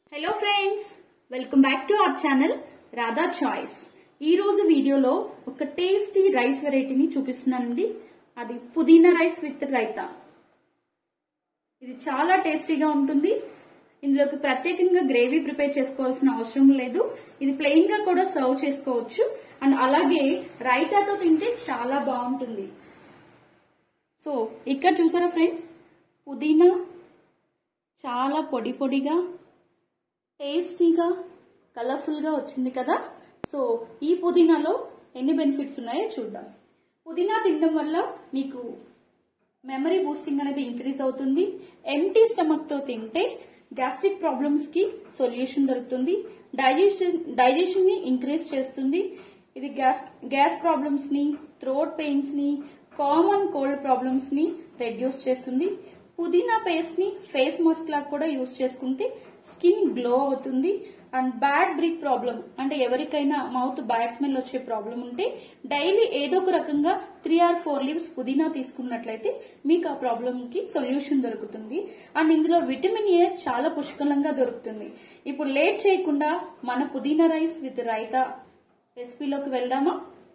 hello friends welcome back to our channel Radha choice ఈ రోజు వీడియోలో ఒక టేస్టీ రైస్ వెరైటీని చూపిస్తున్నానండి అది పుదీనా రైస్ విత్ రైతా ఇది చాలా టేస్టీగా ఉంటుంది ఇందులోకి ప్రత్యేకంగా గ్రేవీ ప్రిపేర్ చేసుకోవాల్సిన అవసరం లేదు ఇది ప్లెయిన్ గా కూడా సర్వ్ చేసుకోవచ్చు అండ్ అలాగే రైతాతో తింటే చాలా బాగుంటుంది సో ఇక్కడ చూసారా ఫ్రెండ్స్ పుదీనా చాలా పొడి పొడిగా టేస్టీగా కలర్ఫుల్గా వచ్చింది కదా సో ఈ పుదీనాలో ఎన్ని బెనిఫిట్స్ ఉన్నాయో చూద్దాం పుదీనా తినడం వల్ల మీకు మెమరీ బూస్టింగ్ అనేది ఇంక్రీజ్ అవుతుంది ఎంటీ స్టమక్ తో తింటే గ్యాస్ట్రిక్ ప్రాబ్లమ్స్ కి సొల్యూషన్ దొరుకుతుంది డైజెషన్ డైజెషన్ ని ఇంక్రీజ్ చేస్తుంది ఇది గ్యాస్ గ్యాస్ ప్రాబ్లమ్స్ ని థ్రోట్ పెయిన్స్ ని కామన్ కోల్డ్ ప్రాబ్లమ్స్ ని రెడ్యూస్ చేస్తుంది పుదీనా పేస్ట్ ని ఫేస్ మాస్క్ లాగా కూడా యూస్ చేసుకుంటే స్కిన్ గ్లో అవుతుంది అండ్ బ్యాడ్ బ్రీత్ ప్రాబ్లం అంటే ఎవరికైనా మౌత్ బ్యాడ్ స్మెల్ వచ్చే ప్రాబ్లం ఉంటే డైలీ ఏదో ఒక రకంగా త్రీ ఆర్ ఫోర్ లీవ్స్ పుదీనా తీసుకున్నట్లయితే మీకు ఆ ప్రాబ్లం కి సొల్యూషన్ దొరుకుతుంది అండ్ ఇందులో విటమిన్ ఏ చాలా పుష్కలంగా దొరుకుతుంది ఇప్పుడు లేట్ చేయకుండా మన పుదీనా రైస్ విత్ రైతా రెసిపీలోకి వెళ్దామా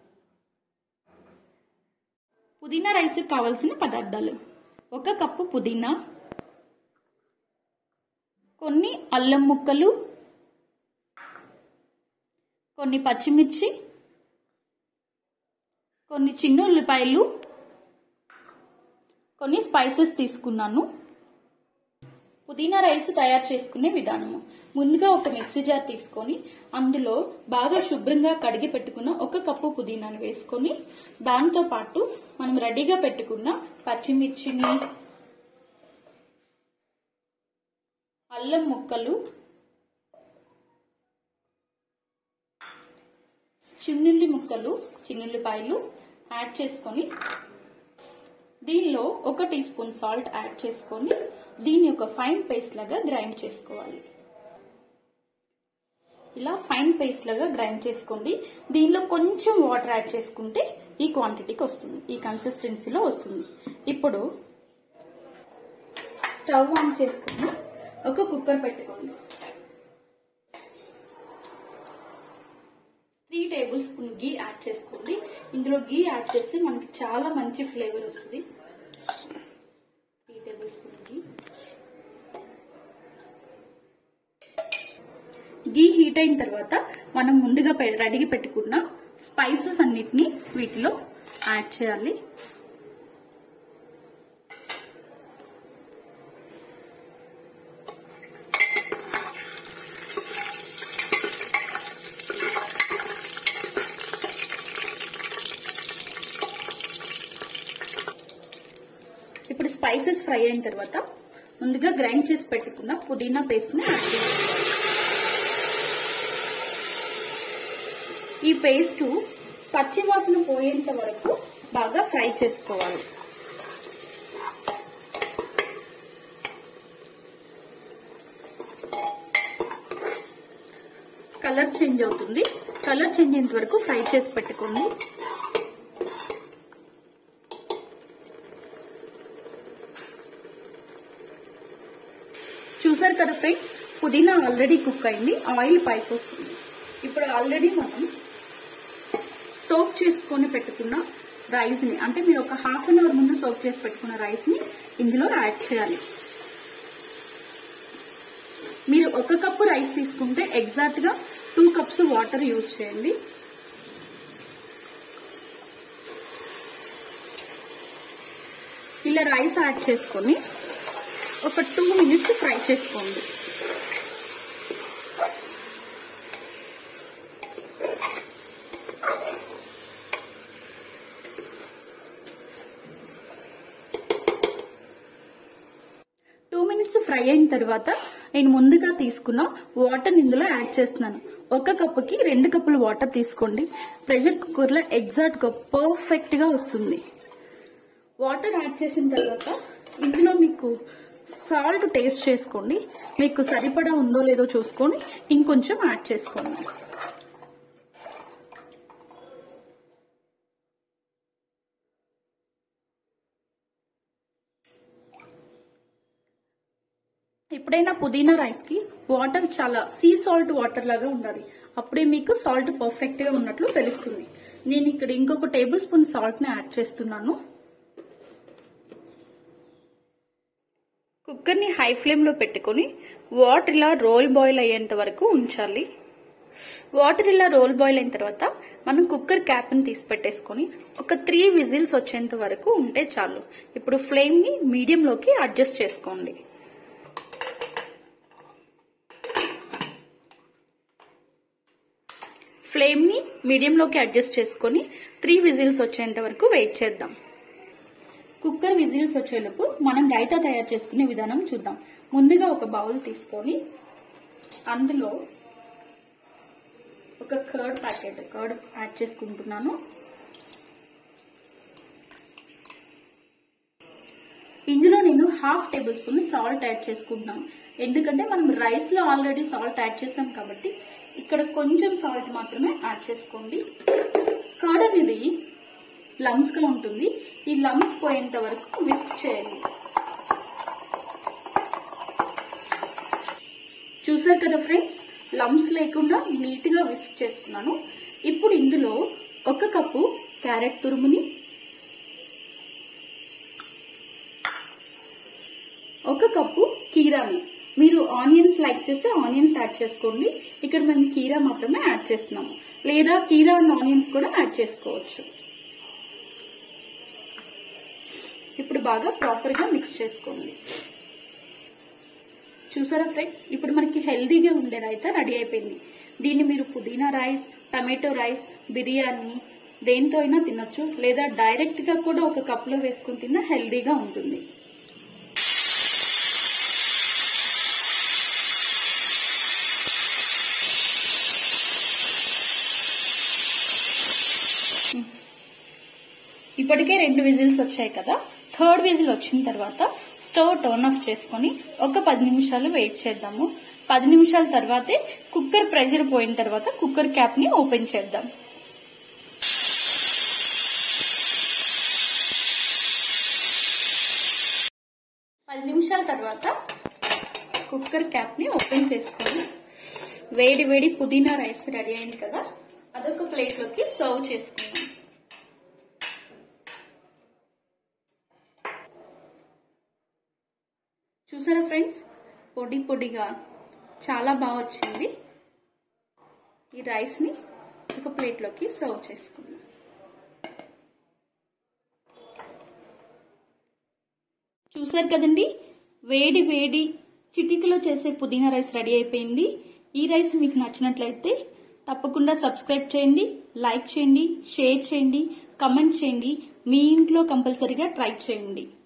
పుదీనా రైస్ కావాల్సిన పదార్థాలు ఒక కప్పు పుదీనా కొన్ని అల్లం ముక్కలు కొన్ని పచ్చిమిర్చి కొన్ని చిన్న ఉల్లిపాయలు కొన్ని స్పైసెస్ తీసుకున్నాను పుదీనా రైస్ తయారు చేసుకునే విధానము ముందుగా ఒక మిక్సీ జార్ తీసుకొని అందులో బాగా శుభ్రంగా కడిగి పెట్టుకున్న ఒక కప్పు పుదీనాను వేసుకొని దాంతో పాటు మనం రెడీగా పెట్టుకున్న పచ్చిమిర్చిని అల్లం ముక్కలు చిన్నుల్లి ముక్కలు చిన్నుల్లిపాయలు యాడ్ చేసుకొని దీనిలో ఒక టీ స్పూన్ సాల్ట్ యాడ్ చేసుకొని దీని ఒక ఫైన్ పేస్ట్ లాగా గ్రైండ్ చేసుకోవాలి ఇలా ఫైన్ పేస్ట్ లాగా గ్రైండ్ చేసుకోండి దీనిలో కొంచెం వాటర్ యాడ్ చేసుకుంటే ఈ క్వాంటిటీకి వస్తుంది ఈ కన్సిస్టెన్సీలో వస్తుంది ఇప్పుడు స్టవ్ ఆన్ చేసుకుని ఒక కుక్కర్ పెట్టుకోండి three tablespoon ghee add చేసుకోండి ఇందులో గీ యాడ్ చేస్తే మనకి చాలా మంచి ఫ్లేవర్ వస్తుంది three tablespoon ghee ghee heat అయిన తర్వాత మనం ముందుగా రెడీగా పెట్టుకున్న స్పైసెస్ అన్నిటిని వీటిలో యాడ్ చేయాలి ఇప్పుడు స్పైసెస్ ఫ్రై అయిన తర్వాత ముందుగా గ్రైండ్ చేసి పెట్టుకున్న పుదీనా పేస్ట్ ని యాడ్ చేయాలి ఈ పేస్ట్ పచ్చి వాసన పోయేంత వరకు బాగా ఫ్రై చేసుకోవాలి కలర్ చేంజ్ అవుతుంది కలర్ చేంజ్ అయ్యేంత వరకు ఫ్రై చేసి పెట్టుకోండి చూసారు కదా ఫ్రెండ్స్ పుదీనా ఆల్రెడీ కుక్ అయింది ఆయిల్ పైకి వస్తుంది ఇప్పుడు ఆల్రెడీ మనం సోక్ చేసుకొని పెట్టుకున్న రైస్ ని అంటే మీరు ఒక హాఫ్ అన్ అవర్ ముందు సోక్ చేసి పెట్టుకున్న రైస్ ని ఇందులో యాడ్ చేయాలి మీరు ఒక కప్పు రైస్ తీసుకుంటే ఎగ్జాక్ట్ గా టూ కప్స్ వాటర్ యూజ్ చేయండి ఇలా రైస్ యాడ్ చేసుకొని ఒక టూ మినిట్స్ ఫ్రై చేసుకోండి టూ మినిట్స్ ఫ్రై అయిన తర్వాత నేను ముందుగా తీసుకున్న వాటర్ ఇందులో యాడ్ చేస్తున్నాను ఒక కప్పుకి రెండు కప్పులు వాటర్ తీసుకోండి ప్రెషర్ కుక్కర్లో ఎగ్జాక్ట్ గా పర్ఫెక్ట్ గా వస్తుంది వాటర్ యాడ్ చేసిన తర్వాత ఇందులో మీకు సాల్ట్ టేస్ట్ చేసుకోండి మీకు సరిపడా ఉందో లేదో చూసుకొని ఇంకొంచెం యాడ్ చేసుకోండి ఎప్పుడైనా పుదీనా రైస్ కి వాటర్ చాలా సీ సాల్ట్ వాటర్ లాగా ఉండాలి అప్పుడే మీకు సాల్ట్ పర్ఫెక్ట్ గా ఉన్నట్లు తెలుస్తుంది నేను ఇక్కడ ఇంకొక టేబుల్ స్పూన్ సాల్ట్ ని యాడ్ చేస్తున్నాను కుక్కర్ ని హై ఫ్లేమ్ లో పెట్టుకొని వాటర్ ఇలా రోల్ బాయిల్ అయ్యేంత వరకు ఉంచాలి వాటర్ ఇలా రోల్ బాయిల్ అయిన తర్వాత మనం కుక్కర్ క్యాప్ ని తీసి పెట్టేసుకొని ఒక త్రీ విజిల్స్ వచ్చేంత వరకు ఉంటే చాలు ఇప్పుడు ఫ్లేమ్ ని మీడియం లోకి అడ్జస్ట్ చేసుకోండి ఫ్లేమ్ ని మీడియం లోకి అడ్జస్ట్ చేసుకొని త్రీ విజిల్స్ వచ్చేంత వరకు వెయిట్ చేద్దాం కుక్కర్ విజిల్స్ వచ్చేలోపు మనం రైతా తయారు చేసుకునే విధానం చూద్దాం ముందుగా ఒక బౌల్ తీసుకొని అందులో ఒక కర్డ్ ప్యాకెట్ కర్డ్ యాడ్ చేసుకుంటున్నాను ఇందులో నేను half tablespoon salt add చేసుకుంటున్నాను ఎందుకంటే మనం రైస్ లో ఆల్రెడీ సాల్ట్ యాడ్ చేసాం కాబట్టి ఇక్కడ కొంచెం సాల్ట్ మాత్రమే యాడ్ చేసుకోండి కర్డ్ అనేది లమ్స్ గా ఉంటుంది ఈ లమ్స్ పోయేంత వరకు విస్క్ చేయండి చూసారు కదా ఫ్రెండ్స్ లమ్స్ లేకుండా నీట్ గా విస్క్ చేసుకున్నాను ఇప్పుడు ఇందులో ఒక కప్పు క్యారెట్ తురుముని ఒక కప్పు కీరాని మీరు ఆనియన్స్ లైక్ చేస్తే ఆనియన్స్ యాడ్ చేసుకోండి ఇక్కడ మేము కీరా మాత్రమే యాడ్ చేస్తున్నాము లేదా కీరా అండ్ ఆనియన్స్ కూడా యాడ్ చేసుకోవచ్చు ఇప్పుడు బాగా ప్రాపర్ గా మిక్స్ చేసుకోండి చూసారా ఫ్రెండ్స్ ఇప్పుడు మనకి హెల్దీగా ఉండే రైతా రెడీ అయిపోయింది దీన్ని మీరు పుదీనా రైస్ టమాటో రైస్ బిర్యానీ దేంతో అయినా తినొచ్చు లేదా డైరెక్ట్ గా కూడా ఒక కప్ లో వేసుకుని తిన్నా హెల్దీగా ఉంటుంది ఇప్పటికే రెండు విజిల్స్ వచ్చాయి కదా థర్డ్ విజిల్ వచ్చిన తర్వాత స్టవ్ టర్న్ ఆఫ్ చేసుకొని ఒక పది నిమిషాలు వెయిట్ చేద్దాము పది నిమిషాల తర్వాతే కుక్కర్ ప్రెషర్ పోయిన తర్వాత కుక్కర్ క్యాప్ ని ఓపెన్ చేద్దాం పది నిమిషాల తర్వాత కుక్కర్ క్యాప్ ని ఓపెన్ చేసుకొని వేడి వేడి పుదీనా రైస్ రెడీ అయింది కదా అదొక ప్లేట్ లోకి సర్వ్ చేసుకుందాం చూసారా ఫ్రెండ్స్ పొడి పొడిగా చాలా బాగా వచ్చింది ఈ రైస్ ని ఒక ప్లేట్లోకి సర్వ్ చేసుకుందాం చూసారు కదండి వేడి వేడి చిటికలో చేసే పుదీనా రైస్ రెడీ అయిపోయింది ఈ రైస్ మీకు నచ్చినట్లయితే తప్పకుండా సబ్స్క్రైబ్ చేయండి లైక్ చేయండి షేర్ చేయండి కమెంట్ చేయండి మీ ఇంట్లో కంపల్సరీగా ట్రై చేయండి